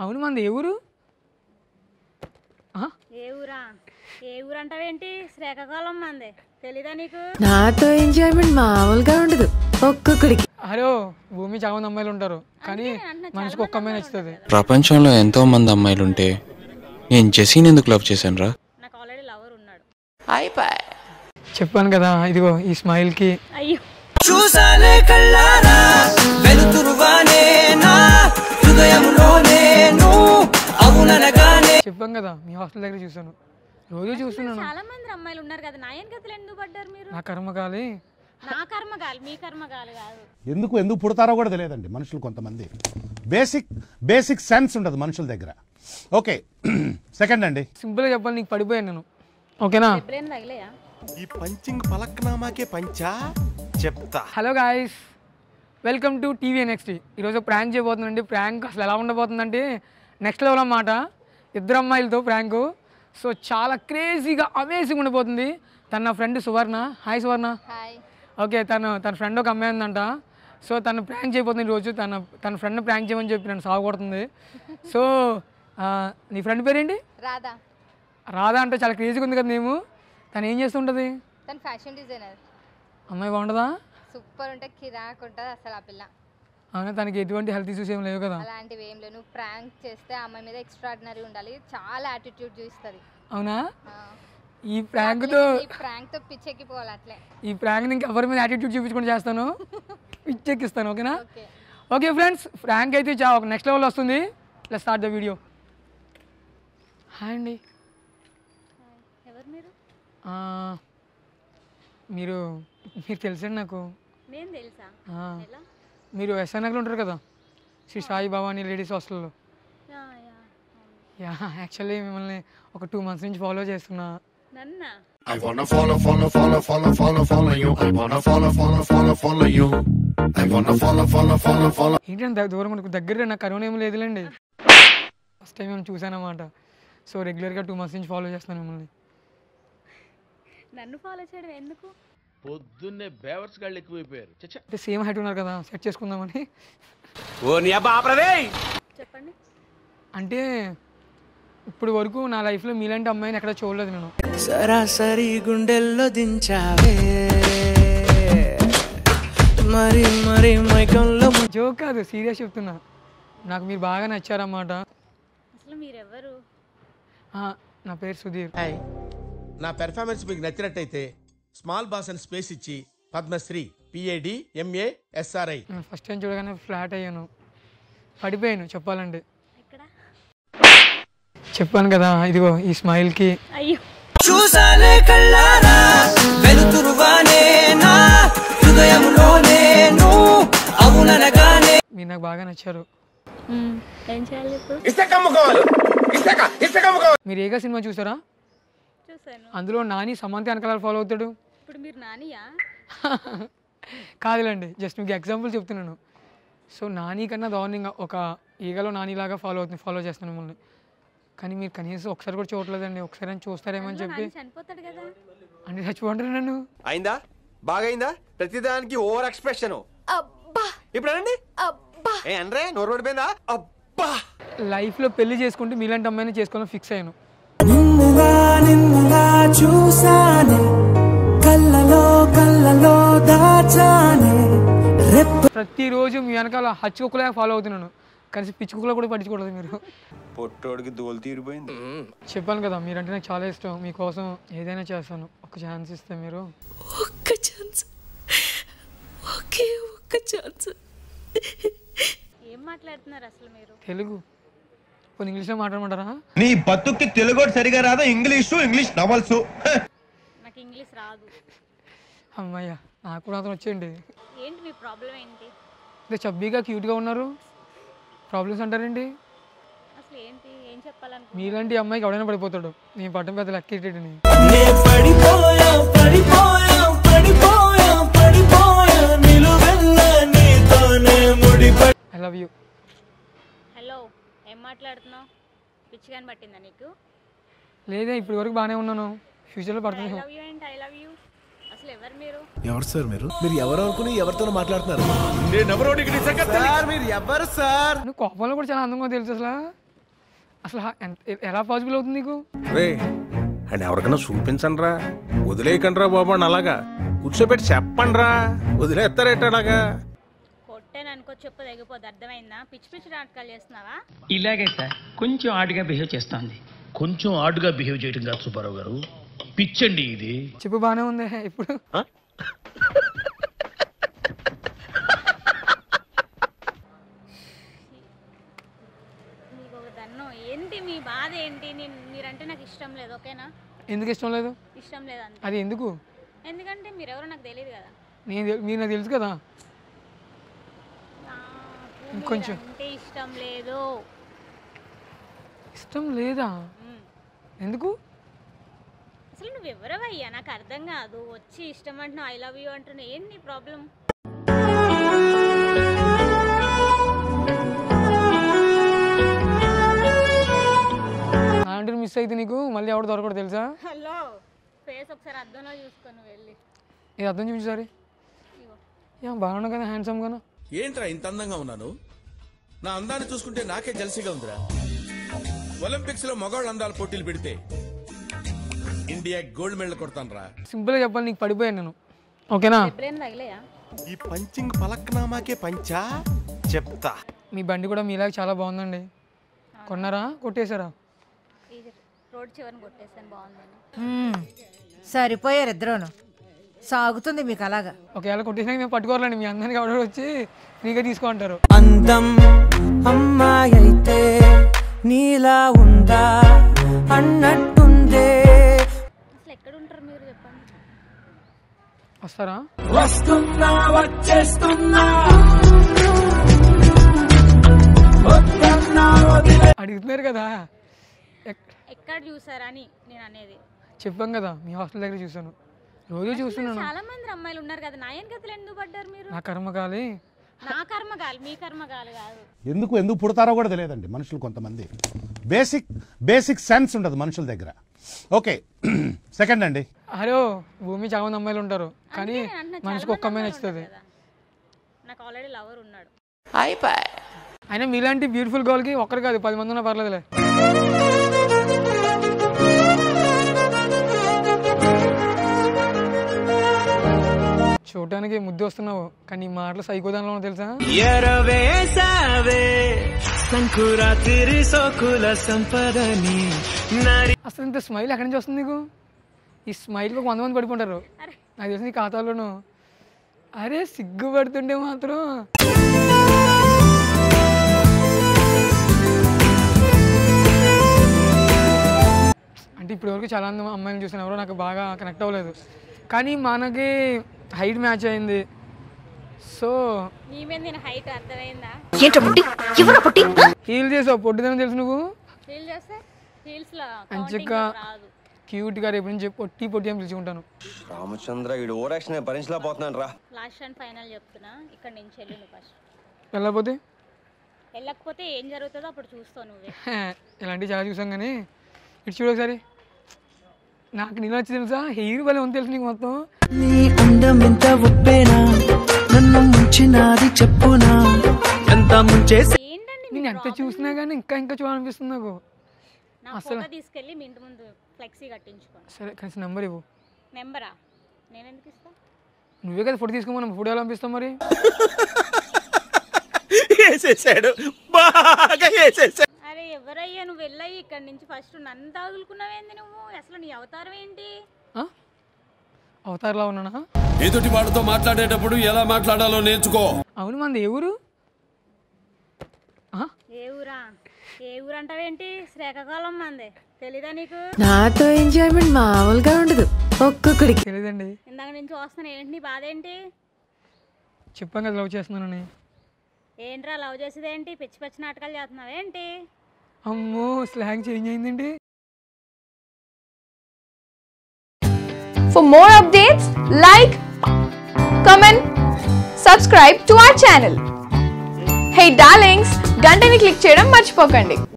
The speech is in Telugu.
అవును మంది ఏ ఊరు ఆహా, ఏ ఊరా ఏ ఊరు అంటావేంటి శ్రీకాకుళం మంది తెలీదా నీకు నాతో ఎంజాయ్మెంట్ మామూలుగా ఉండదు ఒక్కొక్కడికి హలో భూమి చాలా మంది అమ్మాయిలు ఉంటారు కానీ మనిషికి ఒక్క అమ్మాయి నచ్చుతుంది ప్రపంచంలో ఎంతో మంది అమ్మాయిలుంటే నేను జెసీని ఎందుకు లవ్ చేశాను రా నాకు ఆల్రెడీ లవర్ ఉన్నాడు చెప్పాను కదా ఇదిగో ఈ స్మైల్కి అయ్యో చూసానే కళ్ళారా వెలుతురుగానే నా హృదయంలోనే నువ్వు అవుననగానే చెప్పాను కదా మీ హాస్టల్ దగ్గర చూసాను రోజు చూస్తున్నాను చాలా మంది అమ్మాయిలు ఉన్నారు కదా నా గతులు ఎందుకు పడ్డారు మీరు నా కర్మకాలి నా కర్మగాలి మీ కర్మగాలి కాదు ఎందుకు ఎందుకు పుడతారో కూడా తెలియదండి మనుషులు కొంతమంది బేసిక్ బేసిక్ సెన్స్ ఉండదు మనుషుల దగ్గర ఓకే సెకండ్ అండి సింపుల్గా చెప్పాలి నీకు పడిపోయాను నేను ఓకేనా ఎప్పుడైనా తగిలేయా ఈ పంచింగ్ పలక్నామాకే పంచా చెప్తా hello guys welcome to TV next ఈరోజు ప్రాంక్ చేయబోతుందండి ప్రాంక్ అసలు ఎలా ఉండబోతుందంటే నెక్స్ట్ లెవెల్ అన్నమాట ఇద్దరు అమ్మాయిలతో ప్రాంకు సో చాలా క్రేజీగా అమేజింగ్ ఉండిపోతుంది తన నా friend Suvarna hi Suvarna hi okay తను తన ఫ్రెండ్ ఒక అమ్మాయి ఉందంట సో తను ప్రాంక్ చేయబోతుంది ఈరోజు తన తన ఫ్రెండ్ ప్రాంక్ చేయమని చెప్పి నన్ను సాగు కొడుతుంది సో ఆ, నీ ఫ్రెండ్ పేరేంటి రాధా రాధా అంటే చాలా క్రేజీగా ఉంది కదా మేము తను ఏం చేస్తుంటుంది తను ఫ్యాషన్ డిజైనర్ అమ్మాయి బాగుంటుందా సూపర్ ఉంటే కిరాక్ ఉంటుంది అసలు ఆ పిల్ల అవునా తనకి ఎటువంటి హెల్త్ ఇష్యూస్ ఏం లేవు కదా అలాంటివి ఏం లేవు నువ్వు ప్రాంక్ చేస్తే ఆ అమ్మాయి మీద ఎక్స్ట్రాడినరీ ఉండాలి చాలా యాటిట్యూడ్ చూపిస్తుంది అవునా ఈ ప్రాంక్తో ఈ ప్రాంక్ తో పిచ్చెక్కిపోవాలి అట్లే ఈ ప్రాంక్ ఇంకా ఎవరి మీద యాటిట్యూడ్ చూపించుకొని చేస్తాను పిచ్చెక్కిస్తాను ఓకేనా ఓకే ఓకే ఫ్రెండ్స్ ప్రాంక్ అయితే చా ఒక నెక్స్ట్ లెవెల్ వస్తుంది plus start the video hi అండి ఎవరు మీరు ఆ, మీరు మీరు తెలుసండి నాకు నేను తెలుసా ఆ, ఎలా మీరు ఎస్ఎన్ఆర్లో ఉంటారు కదా శ్రీ సాయి భవానీ లేడీస్ హాస్టల్లో యా, యా, అవును. యా యాక్చువల్లీ మిమ్మల్ని ఒక టూ మంత్స్ నుంచి ఫాలో చేస్తున్నా నన్నా I wanna follow, follow, follow, follow, follow, follow you. I wanna follow, follow, follow, follow you. I wanna follow, follow, follow, follow. ఏంటంటే ద- దూరం మనకు దగ్గర నాకు కరోనా ఏమి లేదులేండి ఫస్ట్ టైం మేము చూసానమాట సో రెగ్యులర్గా టూ మంత్స్ నుంచి ఫాలో చేస్తాను మిమ్మల్ని నన్ను ఫాలో చేయడం ఎందుకు పొద్దున్నే బేవర్స్ గాళ్ళు ఎక్కువైపోయారు చచ్చా అంటే సేమ్ హైట్ ఉన్నారు కదా సెట్ చేసుకుందామని చెప్పండి అంటే ఇప్పుడు వరకు నా లైఫ్లో మీలాంటి అమ్మాయిని ఎక్కడ చూడలేదు నేను సరాసరి గుండెల్లో దించావే మరి మరి మైకంలో జోక్ కాదు సీరియస్ చెప్తున్నా నాకు మీరు బాగా నచ్చారన్నమాట అసలు మీరెవరు ఆ, నా పేరు సుధీర్ నా పెర్ఫార్మెన్స్ మీకు నచ్చినట్టయితే స్మాల్ బాస్ అని స్పేస్ ఇచ్చి పద్మశ్రీ పిఏడి ఎంఏ ఎస్ఆర్ఐ నేను ఫస్ట్ టైం చూడగానే ఫ్లాట్ అయ్యాను పడిపోయాను చెప్పాలంటే ఎక్కడ చెప్పాను కదా ఇదిగో ఈ స్మైల్కి అయ్యో చూసానే కళ్ళారా వెలుతురుగానే నా హృదయంలోనే నువ్వు అవుననగానే మీరు నాకు బాగా నచ్చారు మ్మ్. ఏం చేయాలి ఇప్పుడు మీరు ఏగా సినిమా చూసారా చూసాను అందులో నాని సమంతి వెనకాల ఫాలో అవుతాడు ఇప్పుడు మీరు నానియా కాదులేండి జస్ట్ మీకు ఎగ్జాంపుల్ చెప్తున్నాను సో నాని కన్నా దారుణంగా ఒక ఈగలో నానిలాగా ఫాలో అవుతుంది ఫాలో చేస్తాను మిమ్మల్ని కానీ మీరు కనీసం ఒకసారి కూడా చూడలేదండి ఒకసారి అని చూస్తారేమో అని చెప్పి నాని చనిపోతాడు కదా అంటే చచ్చిపోంటారు నన్ను అయిందా బాగైందా ప్రతిదానికి ఓవర్ ఎక్స్ప్రెషన్ అబ్బా ఇప్పుడు అనండి అబ్బా ఏ అనరే నోరు పడిపోయిందా అబ్బా లైఫ్లో పెళ్లి చేసుకుంటే మీలాంటి అమ్మాయిని చేసుకోవాలని ఫిక్స్ అయ్యాను నిన్నుగా నిన్నుగా చూసానే కళ్ళలో కళ్ళలో దాచానే రెప్ప ప్రతిరోజు మీ వెనకాల హచ్చి కుక్కలే ఫాలో అవుతున్నాను కనీసం పిచ్చి కుక్కలో కూడా పట్టించుకోవట్లేదు మీరు పొట్టోడికి దోలు తీరిపోయింది చెప్పాను కదా మీరంటే నాకు చాలా ఇష్టం మీకోసం ఏదైనా చేస్తాను ఒక ఛాన్స్ ఇస్తే మీరు ఒక్క ఛాన్స్ ఒకే ఒక్క ఛాన్స్ ఏం మాట్లాడుతున్నారు అసలు మీరు తెలుగు కొన్ని ఇంగ్లీష్లో మాట్లాడమంటారా నీ బతుక్కి తెలుగు సరిగా రాదా ఇంగ్లీషు ఇంగ్లీష్ నవల్స్ నాకు ఇంగ్లీష్ రాదు అమ్మయ్య నాకు కూడా అతను వచ్చేయండి ఏంటి మీ ప్రాబ్లం ఏంటి ఇంకా చబ్బీగా క్యూట్గా ఉన్నారు ప్రాబ్లమ్స్ అంటారండి అసలు ఏంటి ఏం చెప్పాలనుకో మీలాంటి అమ్మాయికి ఎవడైనా పడిపోతాడు నేను పట్టం పెద్ద లెక్కేటని నే పడిపోయా పడిపోయా పడిపోయా పడిపోయా నిలువెల్ల నీతోనే ముడిపడి ఐ లవ్ యూ హలో ఏం మాట్లాడుతున్నావు పిచ్చిగాని పట్టిందా నీకు లేదే ఇప్పటి వరకు బాగానే ఉన్నాను ఫ్యూచర్లో ఐ పడుతున్నాను love you and I love you అసలు ఎవరు మీరు ఎవరు సార్ మీరు మీరు ఎవరు అనుకుని ఎవరితో మాట్లాడుతున్నారు నేను ఎవరో నీకు నిజంగా సార్ మీరు ఎవరు సార్ నువ్వు కోపంలో కూడా చాలా అందంగా తెలుసు అసలు అసలు హ- ఎంత- ఎలా పాసిబుల్ అవుతుంది నీకు రే అండ్ ఎవరికైనా చూపించండి రా వదిలేయకండి రా బాబు అని అలాగా కూర్చోబెట్టి చెప్పండి రా వదిలేస్తారేట అలాగా కొట్టాను అనుకో చెప్పు తెగిపోద్ది అర్థమైందా పిచ్చి పిచ్చి నాటకాలు చేస్తున్నావా ఇలాగే సార్ కొంచెం ఆడుగా బిహేవ్ చేస్తోంది కొంచెం ఆడుగా బిహేవ్ చేయడం కాదు సుబ్బారావు గారు పిచ్చండి ఇది చెప్పు బాగానే ఉంది ఇప్పుడు మీకు ఒక దన్నం ఏంటి మీ బాధ ఏంటి నేను మీరంటే నాకు ఇష్టం లేదు ఓకేనా ఎందుకు ఇష్టం లేదు ఇష్టం లేదు అంతే అది ఎందుకు ఎందుకంటే మీరెవరో నాకు తెలియదు కదా నేను తెల్- మీరు నాకు తెలుసు కదా నాకు ఇంకొంచెం. మీరంటే ఇష్టం లేదు ఇష్టం లేదా ఎందుకు అసలు నువ్వు ఎవరవయ్యా నాకు అర్థం కాదు వచ్చి ఇష్టం అంటున్నావు ఐ లవ్ యూ అంటున్నావు ఏంటి నీ ప్రాబ్లం అలాంటివి మిస్ అయితే నీకు మళ్ళీ ఎవడు దొరకడు తెలుసా హలో ఫేస్ ఒకసారి అద్దంలో చూసుకో నువ్వు వెళ్ళి ఇది అర్థం చూపించు సరే యా బాగున్నా కదా హ్యాండ్సమ్ గాను ఏంట్రా ఇంత అందంగా ఉన్నాను నా అందాన్ని చూసుకుంటే నాకే జలసిగా ఉందిరా ఒలింపిక్స్ లో మగవాళ్ళ అందాల పోటీలు పెడితే ఇండియా గోల్డ్ మెడల్ కొడతాను సింపుల్గా చెప్పాలి నీకు పడిపోయాను నేను ఓకేనా ఎప్పుడైనా తగిలేయా ఈ పంచింగ్ పలక్నామాకే పంచా చెప్తా మీ బండి కూడా మీలాగా చాలా బాగుందండి కొన్నారా కొట్టేశారా ఇది రోడ్ చివరిని కొట్టేసాను బాగుందని మ్మ్. సరిపోయారు ఇద్దరును సాగుతుంది మీకు అలాగా ఒకవేళ కొట్టేసినాక మేము పట్టుకోవాలండి మీ అందరికి ఎవడో వచ్చి ఫ్రీగా తీసుకుంటారు అందం అమ్మాయి అయితే నీలా ఉందా అన్నట్టుందే అసలు ఎక్కడ ఉంటారు మీరు చెప్పండి వస్తారా వస్తున్నా వచ్చేస్తున్నా వద్దన్నా వదిలే అడుగుతున్నారు కదా ఎక్- ఎక్కడ చూసారా అని నేను అనేది చెప్పాం కదా మీ హాస్టల్ దగ్గర చూసాను రోజు చూస్తున్నాను చాలా మంది అమ్మాయిలు ఉన్నారు కదా నా వెనకతలు ఎందుకు పడ్డారు మీరు నా కర్మ కాలి నా కర్మ కాదు మీ కర్మ కాదు కాదు ఎందుకు ఎందుకు పుడతారో కూడా తెలియదండి మనుషులు కొంతమంది బేసిక్ బేసిక్ సెన్స్ ఉండదు మనుషుల దగ్గర ఓకే సెకండ్ అండి హలో భూమి చాలా మంది అమ్మాయిలు ఉంటారు కానీ నేను అంటున్నా, మనిషికి చాలా ఒక్క అమ్మాయి మంది నచ్చుతుంది ఉన్నారు నాకు ఆల్రెడీ లవర్ ఉన్నాడు అయినా మీలాంటి బ్యూటిఫుల్ గర్ల్కి ఒక్కరు కాదు పది మంది ఉన్నా పర్లేదులే చూడటానికి ముద్దు వస్తున్నావు కానీ నీ మాటలు సైకోదానిలో ఉన్నావు తెలుసా ఎరవేసావే సంకురాతిరి సోకుల సంపదని నరి అసలు ఇంత స్మైల్ ఎక్కడి నుంచి వస్తుంది నీకు ఈ స్మైల్కి ఒక వంద మంది పడిపోంటారు నాకు తెలిసి నీ ఖాతాలోను అరే సిగ్గుపడుతుంటే మాత్రం అంటే ఇప్పటివరకు చాలా మంది అమ్మాయిలు చూసాను ఎవరో నాకు బాగా కనెక్ట్ అవ్వలేదు కానీ మనకి హైట్ మ్యాచ్ అయింది సో నీ మీద నేను హైట్ అర్థమైందా హీల్ చేసావు పొట్టిదని తెలుసు నువ్వు ఫీల్ చేస్తే హీల్స్ లో అంచక్క counting రాదు క్యూట్గా రేపు నుంచి పొట్టి పొట్టి అని పిలుచుకుంటాను రామచంద్ర వీడు ఓరాక్షన్ భరించలేకపోతున్నాను రా లాస్ట్ అండ్ ఫైనల్ చెప్తున్నా ఇక్కడ నుంచి వెళ్ళు నువ్వు ఫస్ట్ వెళ్ళకపోతే వెళ్ళకపోతే ఏం జరుగుతుందో అప్పుడు చూస్తావు నువ్వే ఇలాంటివి చాలా చూసాం కానీ ఇటు చూడు ఒకసారి నాకు నీళ్ళు వచ్చి తెలుసా హెయిర్ భలే ఉంది తెలుసు నీకు మొత్తం నీ అందం ఎంత ఉప్పేనా నన్ను ముంచినాది చెప్పునా ఎంత ముంచేసి నేను ఎంత చూసినా కానీ ఇంకా ఇంకా చూడాలనిపిస్తుంది నాకు నా అసలు ఫోటో తీసుకెళ్ళి మీ ఇంటి ముందు ఫ్లెక్సీ కట్టించుకోండి సరే కనీసం నెంబర్ ఇవ్వు నెంబరా నేను ఎందుకు ఇస్తా నువ్వే కదా ఫోటో తీసుకోమని ఫోటో ఎలా పంపిస్తాం మరి వేసేసాడు బాగా వేసేసాడు అరే ఎవరయ్యా నువ్వు వెళ్ళయ్యి ఇక్కడ నుంచి ఫస్ట్ నన్ను తగులుకున్నావేంది నువ్వు అసలు నీ అవతారం ఏంటి అవతారలా ఉన్నానా ఎదుటి వాడితో మాట్లాడేటప్పుడు ఎలా మాట్లాడాలో నేర్చుకో అవును మంది ఏ ఊరు ఏ ఊరా ఏ ఊరు అంటావేంటి శ్రీకాకుళం మంది తెలీదా నీకు నాతో ఎంజాయ్మెంట్ మామూలుగా ఉండదు ఒక్కొక్కడికి తెలియదండి ఇందాక నుంచి వస్తున్నా ఏంటి నీ బాధ ఏంటి చెప్పాం కదా లవ్ చేస్తున్నానని ఏంట్రా లవ్ చేసేదేంటి పిచ్చి పిచ్చి నాటకాలు చేస్తున్నావేంటి అమ్మో స్లాంగ్ చేంజ్ అయిందండి For more updates, like, comment, subscribe to our channel. Hey darlings, గంటని click చేయడం మర్చిపోకండి